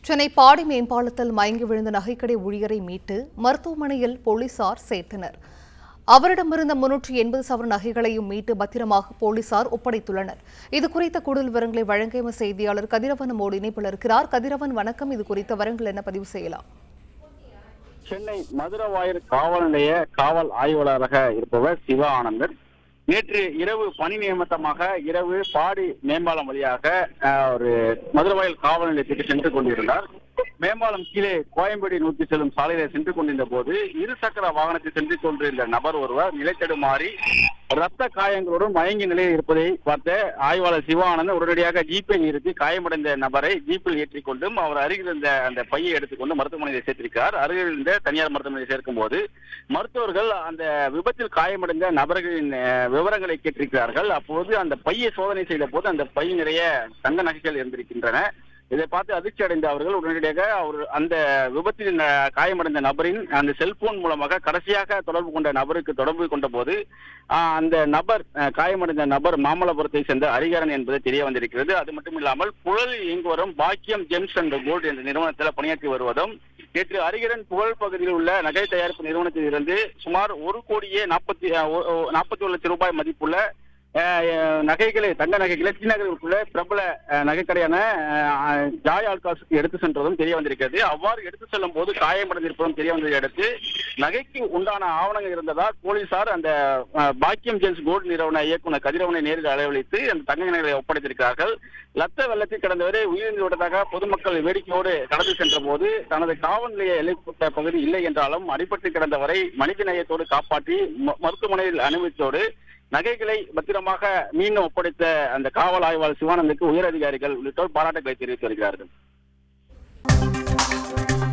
சென்னை பாடி மேம்பாலத்தில் மயங்கி விழுந்த நகைக்கடை ஊழியரை மீட்டு மருத்துவமனையில் போலீசார் சேர்த்தனர் அவரிடமிருந்த முன்னூற்றி எண்பது சவரன் நகைகளையும் மீட்டு பத்திரமாக போலீசார் ஒப்படைத்துள்ளனர் இது குறித்த கூடுதல் விவரங்களை வழங்க எமது செய்தியாளர் கதிரவன் நம்மோடு இணைப்பில் இருக்கிறார் கதிரவன் வணக்கம் இது குறித்த விவரங்கள் என்ன பதிவு செய்யலாம் சென்னை மதுரவாயர் காவல் நிலைய காவல் ஆய்வாளராக இருப்பவர் சிவா ஆனந்தன் நேற்று இரவு பணி நியமித்தமாக இரவு பாடி மேம்பாலம் வழியாக அஹ், ஒரு மதுரவாயல் காவல் நிலையத்துக்கு சென்று கொண்டிருந்தார் மேம்பாலம் கீழே கோயம்பேடு நோக்கி செல்லும் சாலையில சென்று கொண்டிருந்த போது இருசக்கர வாகனத்தில் சென்று கொண்டிருந்த நபர் ஒருவர் நிலைத்தடுமாறி ரத்த காயங்களுடன் மயங்கி நிலையில் இருப்பதை பார்த்த ஆய்வாளர் சிவானந்தன் உடனடியாக ஜீப்பை நிறுத்தி காயமடைந்த நபரை ஜீப்பில் ஏற்றிக்கொண்டும் அவர் அருகில் இருந்த அந்த பையை எடுத்துக்கொண்டு மருத்துவமனையில் சேர்த்திருக்கிறார் அருகில் இருந்த தனியார் மருத்துவமனையில் சேர்க்கும் போது மருத்துவர்கள் அந்த விபத்தில் காயமடைந்த நபர்களின் அஹ், விவரங்களை கேட்டிருக்கிறார்கள் அப்போது அந்த பையை சோதனை செய்த போது அந்த பை நிறைய தங்க நகைகள் இருந்திருக்கின்றன இதை பார்த்து அதிர்ச்சி அடைந்த அவர்கள் உடனடியாக அவர் அந்த விபத்தில் அஹ், காயமடைந்த நபரின் அந்த செல்போன் மூலமாக கடைசியாக தொடர்பு கொண்ட நபருக்கு தொடர்பு கொண்ட போது ஆஹ், அந்த நபர் அஹ், காயமடைந்த நபர் மாமல்லபுரத்தை சேர்ந்த ஹரிகரன் என்பது தெரிய வந்திருக்கிறது அது மட்டும் இல்லாமல் புழலில் இயங்கி வரும் பாக்கியம் ஜெம்ஸ் அண்ட் கோல்டு என்ற நிறுவனத்தில் பணியாற்றி வருவதும் நேற்று ஹரிகரன் புகழ் பகுதியில் உள்ள நகை தயாரிப்பு நிறுவனத்தில் இருந்து சுமார் ஒரு கோடியே நாற்பத்தி நாற்பத்தி ஒரு லட்சம் ரூபாய் மதிப்புள்ள அஹ், அஹ், நகைகளை தங்க நகைகளை டி நகரில் உள்ள பிரபல அஹ், நகைக்கடையான அஹ், ஜாய் ஆல்காஸுக்கு எடுத்து சென்றதும் தெரிய வந்திருக்கிறது அவ்வாறு எடுத்து செல்லும் போது காயமடைந்திருப்பதும் தெரிய வந்ததை அடுத்து நகைக்கு உண்டான ஆவணங்கள் இருந்ததால் போலீசார் அந்த அஹ், பாக்கியம் ஜென்ஸ் கோல்டு நிறுவன இயக்குனர் கதிரவனை நேரில் அளவழித்து அந்த தங்க நகைகளை ஒப்படைத்திருக்கிறார்கள் லத்த வெள்ளத்தில் கடந்தவரை உயிரிழந்து விட்டதாக பொதுமக்கள் வேடிக்கையோடு கடந்து சென்ற போது தனது காவல் நிலைய எல்லைக்குட்பட்ட பகுதி இல்லை என்றாலும் அடிபட்டு கிடந்தவரை மனித நேயத்தோடு காப்பாற்றி ம- மருத்துவமனையில் அனுமதித்தோடு நகைகளை பத்திரமாக மீண்டும் ஒப்படைத்த அந்த காவல் ஆய்வாளர் சிவானந்துக்கு உயர் அதிகாரிகள் உள்ளிட்டோர் பாராட்டுகளை தெரிவித்து வருகிறார்கள்